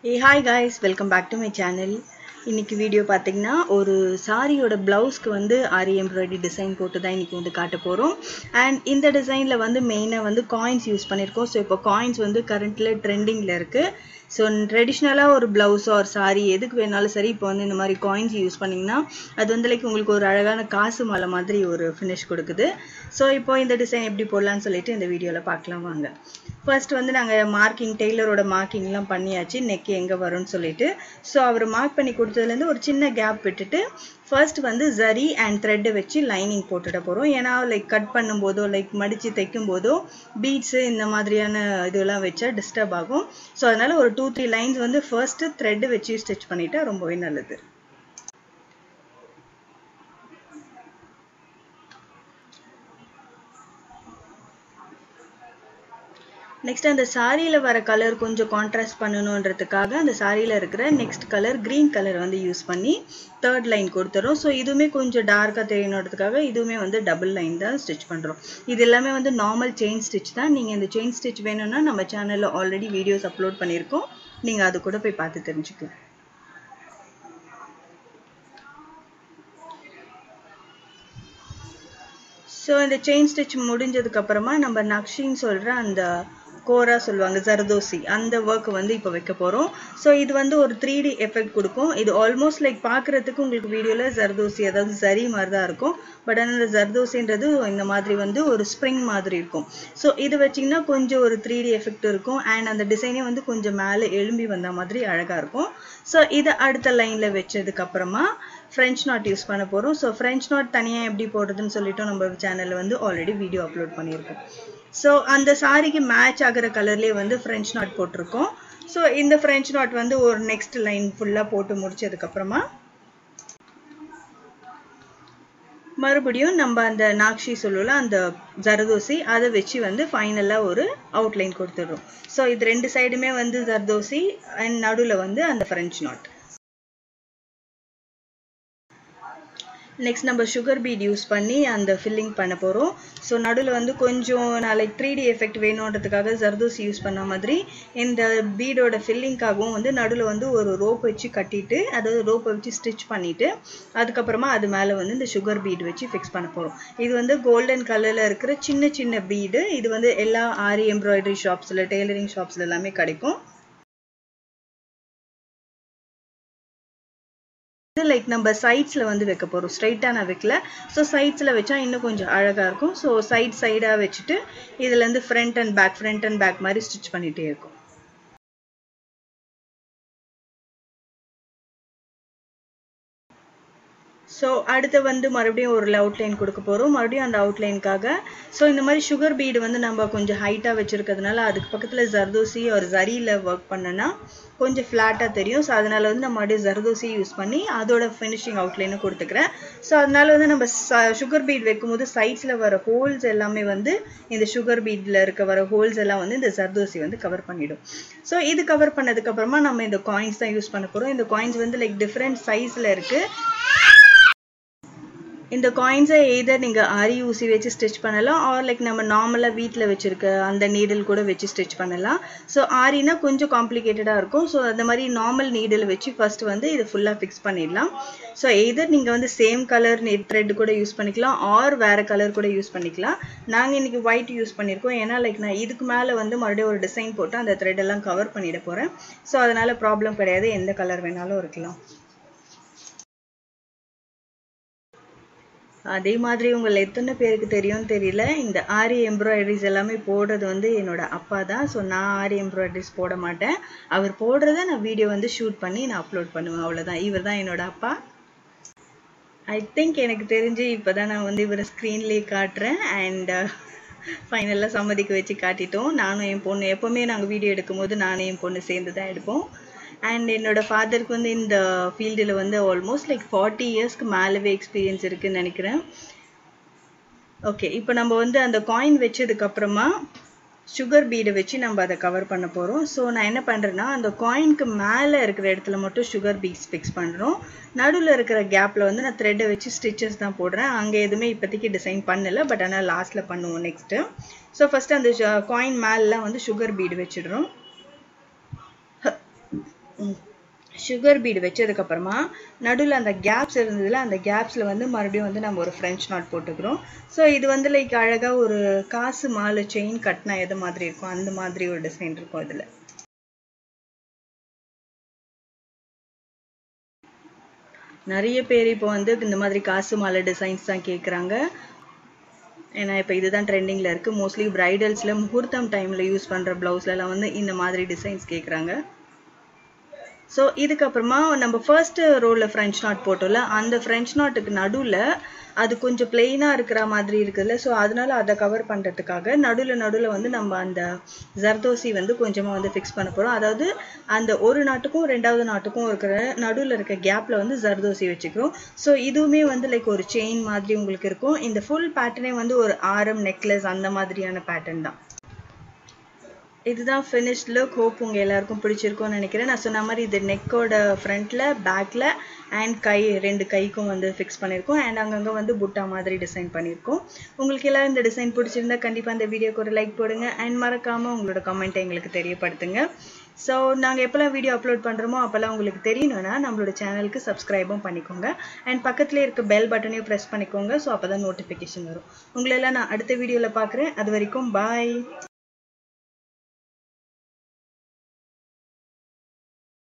A hi guys welcome back to my channel இன்னைக்கு video பார்த்தீங்கன்னா ஒரு சாரியோட ப்ளவுஸ்க்கு வந்து ஆரி எம்ப்ராய்டரி டிசைன் போட்டு தான் இன்னைக்கு வந்து காட்ட போகிறோம் அண்ட் இந்த டிசைனில் வந்து மெயினாக வந்து காயின்ஸ் யூஸ் பண்ணியிருக்கோம் ஸோ இப்போ காயின்ஸ் வந்து கரண்ட்டில் ட்ரெண்டிங்கில் இருக்குது ஸோ ட்ரெடிஷ்னலாக ஒரு ப்ளவுஸோ ஒரு சாரி எதுக்கு வேணாலும் சரி இப்போ வந்து இந்த மாதிரி காயின்ஸ் யூஸ் பண்ணிங்கன்னா அது வந்து லைக் உங்களுக்கு ஒரு அழகான காசு மாலை மாதிரி ஒரு ஃபினிஷ் கொடுக்குது ஸோ இப்போ இந்த டிசைன் எப்படி போடலான்னு சொல்லிட்டு இந்த வீடியோவில் பார்க்கலாம் வாங்க ஃபர்ஸ்ட் வந்து நாங்கள் மார்க்கிங் டெய்லரோட மார்க்கிங்லாம் பண்ணியாச்சு நெக் எங்கே வரும்னு சொல்லிட்டு ஸோ அவர் மார்க் பண்ணி கொடுத்ததுலேருந்து ஒரு சின்ன கேப் விட்டுட்டு ஃபர்ஸ்ட் வந்து ஜரி அண்ட் த்ரெட்டை வச்சு லைனிங் போட்டுட போகிறோம் ஏன்னா லைக் கட் பண்ணும்போதோ லைக் மடித்து தைக்கும் போதோ பீட்ஸு இந்த மாதிரியான இதெல்லாம் வச்சா டிஸ்டர்ப் ஆகும் ஸோ அதனால ஒரு டூ த்ரீ லைன்ஸ் வந்து ஃபர்ஸ்ட் த்ரெட்டு வச்சு ஸ்டிச் பண்ணிட்டா ரொம்பவே நல்லது நெக்ஸ்ட் அந்த சாரியில் வர கலர் கொஞ்சம் கான்ட்ராஸ்ட் பண்ணணுன்றதுக்காக அந்த சாரியில் இருக்கிற நெக்ஸ்ட் கலர் க்ரீன் கலர் வந்து யூஸ் பண்ணி தேர்ட் லைன் கொடுத்துறோம் ஸோ இதுவுமே கொஞ்சம் டார்க்காக தெரியணுன்றதுக்காக இதுவுமே வந்து டபுள் லைன் தான் ஸ்டிச் பண்ணுறோம் இது எல்லாமே வந்து நார்மல் செயின் ஸ்டிச் தான் நீங்கள் இந்த செயின் ஸ்டிச் வேணும்னா நம்ம சேனலில் ஆல்ரெடி வீடியோஸ் அப்லோட் பண்ணியிருக்கோம் நீங்கள் அது கூட போய் பார்த்து தெரிஞ்சுக்கலாம் ஸோ இந்த செயின் ஸ்டிச் முடிஞ்சதுக்கு அப்புறமா நம்ம நக்ஷின்னு சொல்கிற அந்த கோரா சொல்லுவாங்க ஜர்தோசி அந்த ஒர்க் வந்து இப்போ வைக்க போகிறோம் ஸோ இது வந்து ஒரு த்ரீ டி எஃபெக்ட் கொடுக்கும் இது ஆல்மோஸ்ட் லைக் பார்க்குறதுக்கு உங்களுக்கு வீடியோவில் ஜர்தோசி அதாவது சரி மாதிரி தான் இருக்கும் பட் ஆனால் இந்த ஜர்தோசின்றது இந்த மாதிரி வந்து ஒரு ஸ்ப்ரிங் மாதிரி இருக்கும் ஸோ இது வச்சிங்கன்னா கொஞ்சம் ஒரு த்ரீ டி எஃபெக்ட் இருக்கும் அண்ட் அந்த டிசைனே வந்து கொஞ்சம் மேலே எழும்பி வந்த மாதிரி அழகாக இருக்கும் ஸோ இதை அடுத்த லைனில் வச்சதுக்கு அப்புறமா ஃப்ரெஞ்ச் நாட் யூஸ் பண்ண போகிறோம் ஸோ ஃப்ரெஞ்ச் நாட் தனியாக எப்படி போடுறதுன்னு சொல்லிட்டு நம்ம சேனலில் வந்து ஆல்ரெடி வீடியோ அப்லோட் பண்ணியிருக்கோம் ஸோ அந்த சாரிக்கு மேட்ச் ஆகிற கலர்லேயே வந்து ஃப்ரெஞ்ச் நாட் போட்டிருக்கோம் ஸோ இந்த ஃப்ரெஞ்ச் நாட் வந்து ஒரு நெக்ஸ்ட் லைன் ஃபுல்லாக போட்டு முடிச்சதுக்கப்புறமா மறுபடியும் நம்ம அந்த நாக்ஷி சொல்லுவோம்ல அந்த ஜர்தோசி அதை வச்சு வந்து ஃபைனலாக ஒரு அவுட்லைன் கொடுத்துடுறோம் ஸோ இது ரெண்டு சைடுமே வந்து ஜர்தோசி அண்ட் நடுவில் வந்து அந்த ஃப்ரெஞ்ச் நாட் நெக்ஸ்ட் நம்ம சுகர் பீட் யூஸ் பண்ணி அந்த ஃபில்லிங் பண்ண போகிறோம் ஸோ நடுவில் வந்து கொஞ்சம் நான் லைக் த்ரீ டி எஃபெக்ட் வேணுன்றதுக்காக ஜர்தூசி யூஸ் பண்ண மாதிரி இந்த பீடோட ஃபில்லிங்காகவும் வந்து நடுவில் வந்து ஒரு ரோப் வச்சு கட்டிட்டு அதாவது ரோப்பை வச்சு ஸ்டிச் பண்ணிவிட்டு அதுக்கப்புறமா அது மேலே வந்து இந்த சுகர் பீட் வச்சு ஃபிக்ஸ் பண்ண போகிறோம் இது வந்து கோல்டன் கலரில் இருக்கிற சின்ன சின்ன பீடு இது வந்து எல்லா ஆரி எம்ப்ராய்டரி ஷாப்ஸில் டெய்லரிங் ஷாப்ஸில் எல்லாமே கிடைக்கும் லைக் நம்ம சைட்ஸில் வந்து வைக்க போகிறோம் ஸ்ட்ரைட்டாக நான் வைக்கல ஸோ சைட்ஸில் வச்சா இன்னும் கொஞ்சம் அழகாக இருக்கும் ஸோ சைட் சைடாக வச்சுட்டு இதுலேருந்து front and back front and back மாதிரி ஸ்டிச் பண்ணிகிட்டே இருக்கும் ஸோ அடுத்து வந்து மறுபடியும் ஒரு அவுட்லைன் கொடுக்க போகிறோம் மறுபடியும் அந்த அவுட்லைனுக்காக ஸோ இந்த மாதிரி சுகர் பீடு வந்து நம்ம கொஞ்சம் ஹைட்டாக வச்சுருக்கிறதுனால அதுக்கு பக்கத்தில் ஜர்தோசி ஒரு ஜரியில் ஒர்க் பண்ணோன்னா கொஞ்சம் ஃப்ளாட்டாக தெரியும் ஸோ அதனால் வந்து நம்ம மறுபடியும் ஜர்தோசி யூஸ் பண்ணி அதோட ஃபினிஷிங் அவுட்லைனும் கொடுத்துக்கிறேன் ஸோ அதனால வந்து நம்ம சுகர் பீட் வைக்கும்போது சைட்ஸில் வர ஹோல்ஸ் எல்லாமே வந்து இந்த சுகர் பீடில் இருக்க வர ஹோல்ஸ் எல்லாம் வந்து இந்த ஜர்தோசி வந்து கவர் பண்ணிடும் ஸோ இது கவர் பண்ணதுக்கப்புறமா நம்ம இந்த காயின்ஸ் தான் யூஸ் பண்ண போகிறோம் இந்த காயின்ஸ் வந்து லைக் டிஃப்ரெண்ட் சைஸில் இருக்குது இந்த காயின்ஸை எய்தர் நீங்கள் ஆரி ஊசி வச்சு ஸ்டிச் பண்ணலாம் ஆர் லைக் நம்ம நார்மலாக வீட்டில் வச்சுருக்க அந்த நீடில் கூட வச்சு ஸ்டிச் பண்ணலாம் ஸோ ஆரினா கொஞ்சம் காம்ப்ளிகேட்டடாக இருக்கும் ஸோ அந்த மாதிரி நார்மல் நீடில் வச்சு ஃபர்ஸ்ட் வந்து இது ஃபுல்லாக ஃபிக்ஸ் பண்ணிடலாம் ஸோ எய்தர் நீங்கள் வந்து சேம் கலர் நெட் த்ரெட் கூட யூஸ் பண்ணிக்கலாம் ஆர் வேறு கலர் கூட யூஸ் பண்ணிக்கலாம் நாங்கள் இன்றைக்கி ஒயிட் யூஸ் பண்ணியிருக்கோம் ஏன்னா லைக் நான் இதுக்கு மேலே வந்து மறுபடியும் ஒரு டிசைன் போட்டு அந்த த்ரெட் எல்லாம் கவர் பண்ணிட போகிறேன் ஸோ அதனால் ப்ராப்ளம் கிடையாது எந்த கலர் வேணாலும் இருக்கலாம் அதே மாதிரி உங்களை எத்தனை பேருக்கு தெரியும்னு தெரியல இந்த ஆரி எம்ப்ராய்டரிஸ் எல்லாமே போடுறது வந்து என்னோட அப்பா தான் ஸோ நான் ஆரி எம்ப்ராய்டரிஸ் போட மாட்டேன் அவர் போடுறத நான் வீடியோ வந்து ஷூட் பண்ணி நான் அப்லோட் பண்ணுவேன் அவ்வளோதான் இவர் தான் என்னோட அப்பா ஐ திங்க் எனக்கு தெரிஞ்சு இப்போ தான் நான் வந்து இவரை ஸ்க்ரீன்லேயே காட்டுறேன் அண்ட் ஃபைனலாக சம்மதிக்க வச்சு காட்டிட்டோம் நானும் என் பொண்ணு எப்போவுமே நாங்கள் வீடியோ எடுக்கும்போது நானும் என் பொண்ணு சேர்ந்து தான் எடுப்போம் அண்ட் என்னோட ஃபாதருக்கு வந்து இந்த ஃபீல்டில் வந்து ஆல்மோஸ்ட் லைக் ஃபார்ட்டி இயர்ஸ்க்கு மேலவே எக்ஸ்பீரியன்ஸ் இருக்குதுன்னு நினைக்கிறேன் ஓகே இப்போ நம்ம வந்து அந்த காயின் வச்சதுக்கப்புறமா சுகர் பீடை வச்சு நம்ம அதை கவர் பண்ண போகிறோம் ஸோ நான் என்ன பண்ணுறேன்னா அந்த காயினுக்கு மேலே இருக்கிற இடத்துல மட்டும் சுகர் பீட்ஸ் ஃபிக்ஸ் பண்ணுறோம் நடுவில் இருக்கிற கேப்பில் வந்து நான் த்ரெட்டை வச்சு ஸ்டிச்சஸ் தான் போடுறேன் அங்கே எதுவுமே இப்போதைக்கு டிசைன் பண்ணலை பட் ஆனால் லாஸ்ட்டில் பண்ணுவோம் நெக்ஸ்ட்டு ஸோ ஃபஸ்ட்டு அந்த காயின் மேலெலாம் வந்து சுகர் பீடு வச்சிடுறோம் சுகர் பீடு வச்சதுக்கப்புறமா நடுவில் அந்த கேப்ஸ் இருந்ததுல அந்த கேப்ஸில் வந்து மறுபடியும் வந்து நம்ம ஒரு ஃப்ரெஞ்ச் நாட் போட்டுக்கிறோம் ஸோ இது வந்து லைக் அழகாக ஒரு காசு மாலை செயின் கட்டினா எது மாதிரி இருக்கும் அந்த மாதிரி ஒரு டிசைன் இருக்கும் இதில் நிறைய பேர் இப்போ வந்து இந்த மாதிரி காசு மாலை டிசைன்ஸ் தான் கேட்குறாங்க ஏன்னா இப்போ இதுதான் ட்ரெண்டிங்கில் இருக்குது மோஸ்ட்லி ப்ரைடல்ஸில் முகூர்த்தம் டைமில் யூஸ் பண்ணுற ப்ளவுஸ்லலாம் வந்து இந்த மாதிரி டிசைன்ஸ் கேட்குறாங்க ஸோ இதுக்கப்புறமா நம்ம ஃபர்ஸ்ட் ரோவில் ஃப்ரெஞ்ச் நாட் போட்டோம்ல அந்த ஃப்ரெஞ்ச் நாட்டுக்கு நடுவில் அது கொஞ்சம் பிளெயினாக இருக்கிற மாதிரி இருக்குதுல்ல ஸோ அதனால அதை கவர் பண்ணுறதுக்காக நடுவில் நடுவில் வந்து நம்ம அந்த ஜர்தோசி வந்து கொஞ்சமாக வந்து ஃபிக்ஸ் பண்ண போகிறோம் அதாவது அந்த ஒரு நாட்டுக்கும் ரெண்டாவது நாட்டுக்கும் இருக்கிற நடுவில் இருக்க கேப்பில் வந்து ஜர்தோசி வச்சுக்கிறோம் ஸோ இதுவுமே வந்து லைக் ஒரு செயின் மாதிரி உங்களுக்கு இருக்கும் இந்த ஃபுல் பேட்டர்னே வந்து ஒரு ஆரம் நெக்லஸ் அந்த மாதிரியான பேட்டர்ன் தான் இதுதான் ஃபினிஷ்ட் லுக் ஹோப் உங்கள் எல்லாருக்கும் பிடிச்சிருக்கும்னு நினைக்கிறேன் நான் சொன்ன மாதிரி இது நெக்கோட ஃப்ரண்ட்டில் பேக்கில் அண்ட் கை ரெண்டு கைக்கும் வந்து ஃபிக்ஸ் பண்ணியிருக்கோம் அண்ட் அங்கங்கே வந்து புட்டா மாதிரி டிசைன் பண்ணியிருக்கோம் உங்களுக்கு எல்லாம் இந்த டிசைன் பிடிச்சிருந்தா கண்டிப்பாக இந்த வீடியோக்கு ஒரு லைக் போடுங்க அண்ட் மறக்காமல் உங்களோட கமெண்ட்டை எங்களுக்கு தெரியப்படுத்துங்க ஸோ நாங்கள் எப்போல்லாம் வீடியோ அப்லோட் பண்ணுறோமோ அப்போல்லாம் உங்களுக்கு தெரியணும்னா நம்மளோட சேனலுக்கு சப்ஸ்கிரைபும் பண்ணிக்கோங்க அண்ட் பக்கத்துலேயே இருக்க பெல் பட்டனையும் ப்ரெஸ் பண்ணிக்கோங்க ஸோ அப்போ தான் நோட்டிஃபிகேஷன் வரும் உங்களெல்லாம் நான் அடுத்த வீடியோவில் பார்க்குறேன் அது வரைக்கும் பாய்